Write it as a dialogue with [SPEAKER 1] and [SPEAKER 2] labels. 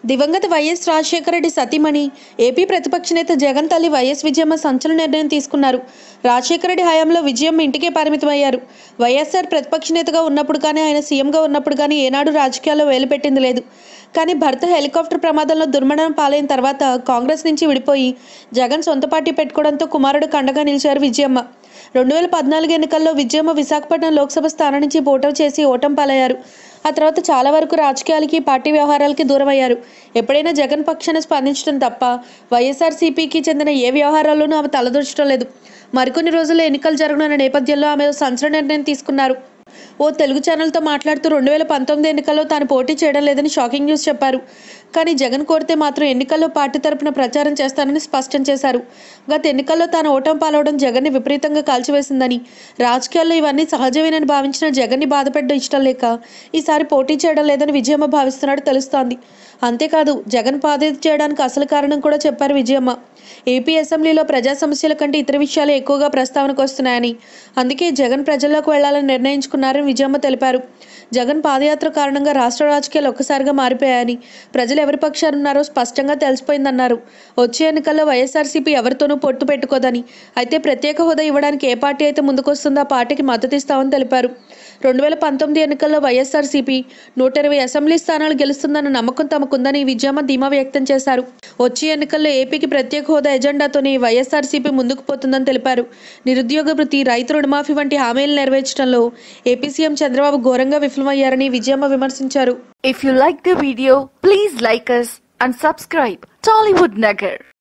[SPEAKER 1] దివంగత వైఎస్ రాజశేఖర రెడ్డి సతీమణి ఏపీ ప్రతిపక్ష నేత జగన్ తల్లి వైఎస్ విజయమ్మ సంచలన నిర్ణయం తీసుకున్నారు రాజశేఖర రెడ్డి హయాంలో విజయమ్మ ఇంటికే పరిమితమయ్యారు వైఎస్ఆర్ ప్రతిపక్ష నేతగా ఉన్నప్పుడు కానీ ఆయన సీఎంగా ఉన్నప్పుడు కానీ ఏనాడు రాజకీయాల్లో వేలుపెట్టింది లేదు కానీ భర్త హెలికాప్టర్ ప్రమాదంలో దుర్మరణం పాలైన తర్వాత కాంగ్రెస్ నుంచి విడిపోయి జగన్ సొంత పార్టీ పెట్టుకోవడంతో కుమారుడు కండగా నిలిచారు విజయమ్మ రెండు వేల పద్నాలుగు ఎన్నికల్లో విజయమ్మ విశాఖపట్నం లోక్సభ స్థానం నుంచి పోటీ చేసి ఓటం పాలయ్యారు ఆ తర్వాత చాలా వరకు రాజకీయాలకి పార్టీ వ్యవహారాలకి దూరం అయ్యారు ఎప్పుడైనా జగన్ పక్షాన స్పందించడం తప్ప వైఎస్ఆర్సీపీకి చెందిన ఏ వ్యవహారాల్లోనూ ఆమె తలదూర్చడం లేదు మరికొన్ని రోజుల్లో ఎన్నికలు జరగనున్న నేపథ్యంలో ఆమె ఓ సంచలన నిర్ణయం తీసుకున్నారు ఓ తెలుగు ఛానల్తో మాట్లాడుతూ రెండు వేల పంతొమ్మిది ఎన్నికల్లో తాను పోటీ చేయడం లేదని షాకింగ్ న్యూస్ చెప్పారు కానీ జగన్ కోరితే మాత్రం ఎన్నికల్లో పార్టీ తరపున ప్రచారం చేస్తానని స్పష్టం చేశారు గత ఎన్నికల్లో తాను ఓటం పాలవడం జగన్ని విపరీతంగా కాల్చివేసిందని రాజకీయాల్లో ఇవన్నీ సహజమేనని భావించిన జగన్ని బాధపెట్టడం ఇష్టం లేక ఈసారి పోటీ చేయడం లేదని విజయమ్మ భావిస్తున్నట్టు తెలుస్తోంది అంతేకాదు జగన్ పాదయాత్ర చేయడానికి అసలు కారణం కూడా చెప్పారు విజయమ్మ ఏపీ అసెంబ్లీలో ప్రజా సమస్యల కంటే ఇతర విషయాలు ఎక్కువగా ప్రస్తావనకు వస్తున్నాయని అందుకే జగన్ ప్రజల్లోకి వెళ్లాలని నిర్ణయించుకున్నారని విజయమ్మ తెలిపారు జగన్ పాదయాత్ర కారణంగా రాష్ట్ర రాజకీయాలు ఒక్కసారిగా మారిపోయాయని ప్రజలు ఎవరి పక్షాన ఉన్నారో స్పష్టంగా తెలిసిపోయిందన్నారు వచ్చే ఎన్నికల్లో వైఎస్ఆర్సీపీ ఎవరితోనూ పొత్తు పెట్టుకోదని అయితే ప్రత్యేక హోదా ఇవ్వడానికి ఏ పార్టీ అయితే ముందుకొస్తుందో ఆ పార్టీకి మద్దతు ఇస్తామని తెలిపారు రెండు వేల పంతొమ్మిది ఎన్నికల్లో వైఎస్ఆర్సీపీ నూట ఇరవై అసెంబ్లీ స్థానాలు గెలుస్తుందన్న నమ్మకం తమకుందని విజయమ్మ ధీమా వ్యక్తం చేశారు వచ్చే ఎన్నికల్లో ఏపీకి ప్రత్యేక హోదా ఎజెండాతోనే వైఎస్ఆర్సీపీ ముందుకు పోతుందని తెలిపారు నిరుద్యోగ వృత్తి రైతు రుణమాఫీ వంటి హామీలు నెరవేర్చడంలో ఏపీ సీఎం చంద్రబాబు ఘోరంగా విఫలమయ్యారని విజయమ్మ విమర్శించారు
[SPEAKER 2] If you like the video, please like us and subscribe Tollywood Nagar.